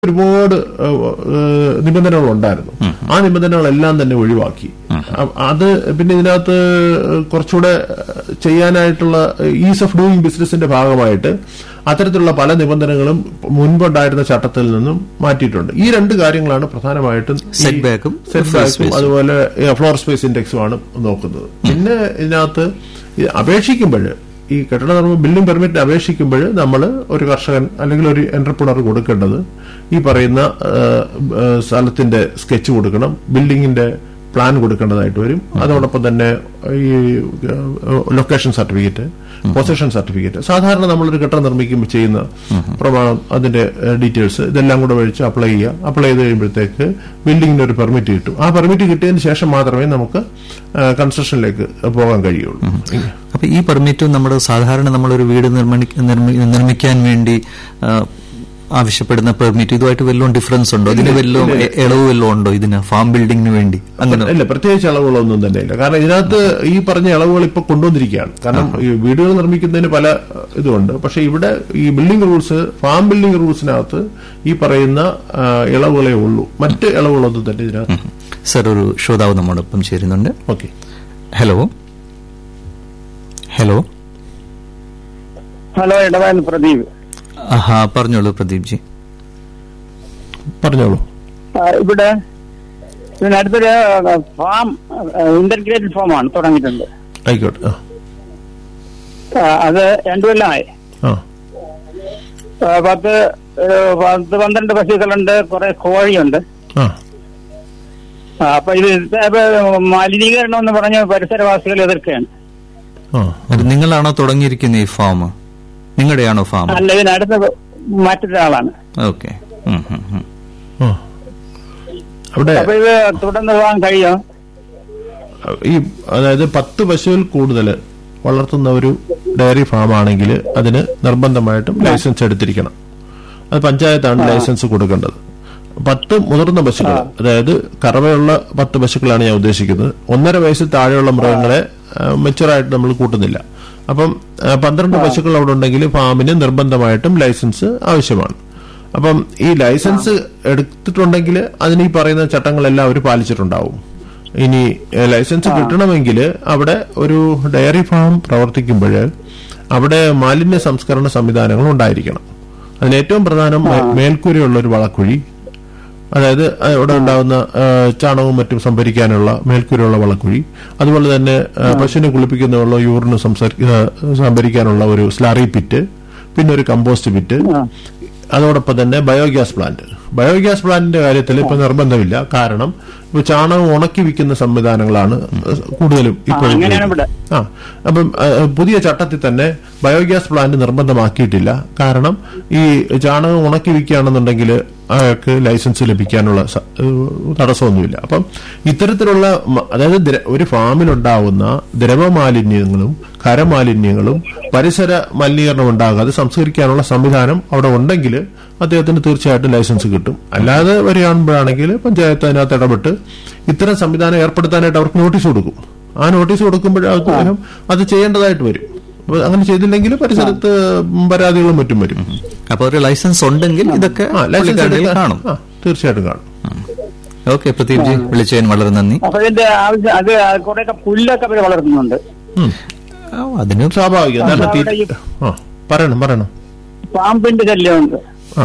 ഒരുപാട് ഏഹ്, ഏഹ്, നിബന്ധനകൾ ഉണ്ടായിരുന്നു ആ നിബന്ധനകളെല്ലാം തന്നെ ഒഴിവാക്കി അ- അത് പിന്നെ ഇതിനകത്ത് കുറച്ചുകൂടെ ചെയ്യാനായിട്ടുള്ള ഈസ് ഓഫ് ഡൂയിങ് ബിസിനസിന്റെ ഭാഗമായിട്ട് അത്തരത്തിലുള്ള പല നിബന്ധനകളും മുൻപുണ്ടായിരുന്ന ചട്ടത്തിൽ നിന്നും മാറ്റിയിട്ടുണ്ട് ഈ രണ്ട് കാര്യങ്ങളാണ് പ്രധാനമായിട്ടും ഈ Setback ഉം സെറ്റ് floor ബാക്കും അതുപോലെ ഫ്ലോർ സ്പേസ് ഇൻഡെക്സും ആണ് നോക്കുന്നത് പിന്നെ ഇതിനകത്ത് ഈ അപേക്ഷിക്കുമ്പോൾ ഈ കെട്ടിട നിർമ്മാണ ബിൽഡിംഗ് പെർമിറ്റ് അപേക്ഷിക്കുമ്പോൾ നമ്മൾ ഒരു കർഷകൻ അല്ലെങ്കിൽ ഒരു എന്റർപ്രണർ കൊടുക്കേണ്ടത് ഈ പറയുന്ന ആ, ആ, സ്ഥലത്തിന്റെ സ്കെച്ച് കൊടുക്കണം ബിൽഡിങ്ങിന്റെ പ്ലാൻ കൊടുക്കേണ്ടതായിട്ട് വരും അതോടൊപ്പം തന്നെ ഈ ലൊക്കേഷൻ സർട്ടിഫിക്കറ്റ് പൊസിഷൻ സർട്ടിഫിക്കറ്റ് സാധാരണ നമ്മളൊരു കെട്ടിടം നിർമ്മിക്കുമ്പോൾ ചെയ്യുന്ന പ്രമാണം അതിന്റെ ഡീറ്റെയിൽസ് ഇതെല്ലാം കൂടെ വഴിച്ച് അപ്ലൈ ചെയ്യുക അപ്ലൈ ചെയ്ത് കഴിയുമ്പോഴത്തേക്ക് ബിൽഡിങ്ങിന് ഒരു പെർമിറ്റ് കിട്ടും ആ പെർമിറ്റ് കിട്ടിയതിന് ശേഷം മാത്രമേ നമുക്ക് കൺസ്ട്രക്ഷനിലേക്ക് പോകാൻ കഴിയുള്ളൂ അപ്പൊ ഈ പെർമിറ്റും നമ്മുടെ സാധാരണ നമ്മളൊരു വീട് നിർമ്മണി- നിർമ്മി- നിർമ്മിക്കാൻ വേണ്ടി ആ, ആവശ്യപ്പെടുന്ന പെർമിറ്റ് ഇതുമായിട്ട് വല്ലതും ഡിഫറൻസ് ഉണ്ടോ ഇതിന് വല്ലതും എ- ഇളവ് വല്ലതും ഉണ്ടോ ഇതിന് ഫാം ബിൽഡിങ്ങിന് വേണ്ടി അങ്ങനെ ഇല്ല പ്രത്യേകിച്ച് ഇളവുകളൊന്നും തന്നെ ഇല്ല കാരണം ഇതിനകത്ത് ഈ പറഞ്ഞ ഇളവുകൾ ഇപ്പൊ കൊണ്ടുവന്നിരിക്കുകയാണ് കാരണം ഈ വീടുകൾ നിർമ്മിക്കുന്നതിന് പല അഹ്, ഇതുണ്ട് പക്ഷെ ഇവിടെ ഈ ബിൽഡിംഗ് റൂൾസ് ഫാം ബിൽഡിംഗ് റൂൾസിനകത്ത് ഈ പറയുന്ന ആ, ഇളവുകളേ ഉള്ളൂ മറ്റ് ഇളവുകളൊന്നും തന്നെ ഇതിനകത്ത് സർ ഒരു ശ്രോതാവ് നമ്മോടൊപ്പം ചേരുന്നുണ്ട് ഓക്കെ ഹലോ ഹലോ ഹലോ ഇടവാൻ പ്രദീപ് ആഹാ പറഞ്ഞോളൂ പ്രദീപ് ജി പറഞ്ഞോളൂ ആ, ഇവിടെ ഇതിനടുത്തൊരു ഫാം ഇന്റർഗ്രേറ്റഡ് ഫാമാണ് തുടങ്ങിയിട്ടുണ്ട് ആയിക്കോട്ടെ ആ ആ, അത് രണ്ടു കൊല്ലമായി ആ ആ, പത്ത് ഒരു പത്ത് പന്ത്രണ്ട് പശുക്കളുണ്ട് കുറെ കോഴിയുണ്ട് ആ ആ, അപ്പൊ ഇത് ഇപ്പൊ മലിനീകരണം എന്ന് പറഞ്ഞ് പരിസരവാസികൾ എതിർക്കുകയാണ് ആ അത് നിങ്ങളാണോ തുടങ്ങിയിരിക്കുന്ന ഈ ഫാം നിങ്ങളുടെയാണോ ഫാം അല്ല ഇതിനടുത്ത് മറ്റൊരാളാണ് ഓക്കെ ആ അവിടെ അപ്പൊ ഇത് തുടർന്ന് പോകാൻ കഴിയോ ഈ അതായത് പത്ത് പശുവിൽ കൂടുതൽ വളർത്തുന്ന ഒരു ഡയറി ഫാം ആണെങ്കിൽ അതിന് നിർബന്ധമായിട്ടും ലൈസൻസ് എടുത്തിരിക്കണം അത് പഞ്ചായത്താണ് ലൈസൻസ് കൊടുക്കേണ്ടത് പത്ത് മുതിർന്ന പശുക്കൾ അതായത് കറവയുള്ള പത്ത് പശുക്കളാണ് ഞാൻ ഉദ്ദേശിക്കുന്നത് ഒന്നര വയസ്സിൽ താഴെയുള്ള മൃഗങ്ങളെ മെച്ചുറായിട്ട് നമ്മൾ കൂട്ടുന്നില്ല അപ്പം ആ, പന്ത്രണ്ട് പശുക്കൾ അവിടെ ഉണ്ടെങ്കിൽ ഫാമിന് നിർബന്ധമായിട്ടും ലൈസൻസ് ആവശ്യമാണ് അപ്പം ഈ ലൈസൻസ് എടുത്തിട്ടുണ്ടെങ്കിൽ അതിന് ഈ പറയുന്ന ചട്ടങ്ങളെല്ലാം അവർ പാലിച്ചിട്ടുണ്ടാവും ഇനി ഏഹ്, ലൈസൻസ് കിട്ടണമെങ്കിൽ അവിടെ ഒരു ഡയറി ഫാം പ്രവർത്തിക്കുമ്പോൾ അവിടെ മാലിന്യ സംസ്കരണ സംവിധാനങ്ങൾ ഉണ്ടായിരിക്കണം അതിന് ഏറ്റവും പ്രധാനം മേ- മേൽക്കൂരയുള്ള ഒരു വളക്കുഴി അതായത് അഹ് അവിടെ ഉണ്ടാകുന്ന ഏഹ്, ചാണകവും മറ്റും സംഭരിക്കാനുള്ള മേൽക്കൂരയുള്ള വളക്കുഴി അതുപോലെ തന്നെ ഏഹ്, പശുവിനെ കുളിപ്പിക്കുന്ന വെള്ളം യൂറിന് സംസരി- ഏഹ്, സംഭരിക്കാനുള്ള ഒരു സ്ലാറി പിറ്റ് പിന്നെ ഒരു കമ്പോസ്റ്റ് പിറ്റ് അതോടൊപ്പം തന്നെ ബയോഗ്യാസ് പ്ലാന്റ് ബയോഗ്യാസ് പ്ലാന്റിന്റെ കാര്യത്തിൽ ഇപ്പൊ നിർബന്ധമില്ല കാരണം ഇപ്പൊ ചാണകം ഉണക്കി വിൽക്കുന്ന സംവിധാനങ്ങളാണ് കൂടുതലും ഇപ്പോൾ അങ്ങനെയാണ് ഇവിടെ. ആ അപ്പം ആ, പുതിയ ചട്ടത്തിൽ തന്നെ ബയോഗ്യാസ് പ്ലാന്റ് നിർബന്ധമാക്കിയിട്ടില്ല കാരണം ഈ ചാണകം ഉണക്കി വിൽക്കുകയാണെന്നുണ്ടെങ്കിൽ അയാൾക്ക് ലൈസൻസ് ലഭിക്കാനുള്ള സ- ഏഹ് തടസ്സമൊന്നുമില്ല അപ്പം ഇത്തരത്തിലുള്ള മ- അതായത് ദ്ര- ഒരു ഫാമിലുണ്ടാവുന്ന ദ്രവമാലിന്യങ്ങളും ഖരമാലിന്യങ്ങളും പരിസര മലിനീകരണം ഉണ്ടാകാതെ സംസ്കരിക്കാനുള്ള സംവിധാനം അവിടെ ഉണ്ടെങ്കിൽ അദ്ദേഹത്തിന് തീർച്ചയായിട്ടും ലൈസൻസ് കിട്ടും അല്ലാതെ വരികയാണെങ്കിലാണെങ്കിൽ പഞ്ചായത്ത് അതിനകത്ത് ഇടപെട്ട് ഇത്തരം സംവിധാനം ഏർപ്പെടുത്താനായിട്ട് അവർക്ക് നോട്ടീസ് കൊടുക്കും ആ നോട്ടീസ് കൊടുക്കുമ്പോൾ അദ്ദേഹം അത് ചെയ്യേണ്ടതായിട്ട് വരും അപ്പൊ അങ്ങനെ ചെയ്തില്ലെങ്കിൽ പരിസരത്ത് പരാതികളും മറ്റും വരും അപ്പൊ ഒരു ലൈസൻസ് ഉണ്ടെങ്കിൽ ഇതൊക്കെ ആ ലൈസൻസ് പുള്ളിക്കാരുടെ കയ്യിൽ എടുക്കാൻ- കാണും ആ, തീർച്ചയായിട്ടും കാണും ഓക്കെ പ്രദീപ് ജി വിളിച്ചതിന് വളരെ നന്ദി അപ്പൊ ഇതിന്റെ ആവശ്യം അത് കുറെയൊക്കെ പുല്ലൊക്കെ അവർ വളർത്തുന്നുണ്ട് ഉം. ആ, അതിന് സ്വാഭാവികം കാരണം അവിടെ തീറ്റ- ഈ- ആ പറയണം പറയണം പാമ്പിന്റെ ശല്യമുണ്ട് ആ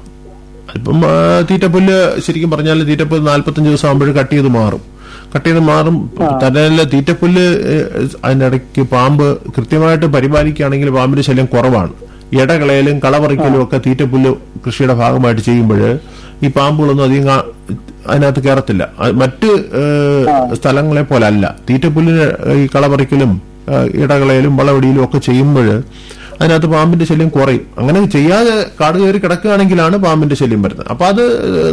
ഇപ്പം ആ, തീറ്റപ്പുല്ല് ശരിക്കും പറഞ്ഞാൽ തീറ്റപ്പുല്ല് നാല്പത്തഞ്ച് ദിവസം ആകുമ്പോൾ കട്ട് ചെയ്ത് മാറും കട്ട് ചെയ്ത് മാറും തന്നെ തീറ്റപ്പുല്ല് ഏഹ്, അതിനിടയ്ക്ക് പാമ്പ് കൃത്യമായിട്ട് പരിപാലിക്കുകയാണെങ്കിൽ പാമ്പിന്റെ ശല്യം കുറവാണ് ഇടകളയലും കളപറിക്കലും ഒക്കെ തീറ്റപ്പുല്ല് കൃഷിയുടെ ഭാഗമായിട്ട് ചെയ്യുമ്പോൾ ഈ പാമ്പുകളൊന്നും അധികം കാ- അതിനകത്ത് കയറത്തില്ല അത് മറ്റ് ഏഹ്, സ്ഥലങ്ങളെ പോലെ അല്ല തീറ്റപ്പുല്ലിന് ഈ കളപറിക്കലും ഏഹ്, ഇടകളയലും വളവടിയിലും ഒക്കെ ചെയ്യുമ്പോൾ അതിനകത്ത് പാമ്പിന്റെ ശല്യം കുറയും അങ്ങനെ ചെയ്യാതെ കാട് കയറി കിടക്കുകയാണെങ്കിലാണ് പാമ്പിന്റെ ശല്യം വരുന്നത് അപ്പൊ അത്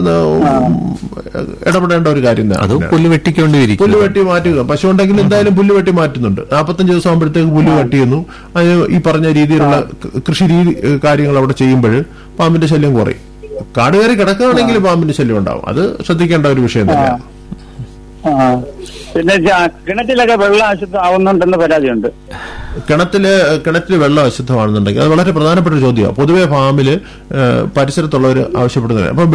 ഇടപെടേണ്ട ഒരു കാര്യം അത് തന്നെയാണ് പുല്ല് വെട്ടിക്കൊണ്ടിരിക്കും പുല്ല് വെട്ടി മാറ്റുക പശു ഉണ്ടെങ്കിൽ എന്തായാലും പുല്ല് വെട്ടി മാറ്റുന്നുണ്ട് നാൽപ്പത്തഞ്ച് ദിവസം ആകുമ്പോഴത്തേക്ക് പുല്ല് വെട്ടി ചെയ്യുന്നു അതിന് ഈ പറഞ്ഞ രീതിയിലുള്ള ക- കൃഷി രീതി ഏഹ്, കാര്യങ്ങൾ അവിടെ ചെയ്യുമ്പോൾ പാമ്പിന്റെ ശല്യം കുറയും കാട് കയറി കിടക്കുകയാണെങ്കിൽ പാമ്പിന്റെ ശല്യം ഉണ്ടാവും അത് ശ്രദ്ധിക്കേണ്ട ഒരു വിഷയം തന്നെയാണ് ആ. പിന്നെ ജ- കിണറ്റിലൊക്കെ വെള്ളം അശുദ്ധം ആവുന്നുണ്ടെന്ന് പരാതിയുണ്ട് കിണറ്റില് കിണറ്റിൽ വെള്ളം അശുദ്ധമാണെന്നുണ്ടെങ്കിൽ അത് വളരെ പ്രധാനപ്പെട്ട ഒരു ചോദ്യമാണ് പൊതുവെ ഫാമില് ഏഹ്, പരിസരത്തുള്ളവർ ആവശ്യപ്പെടുന്നത് അപ്പൊ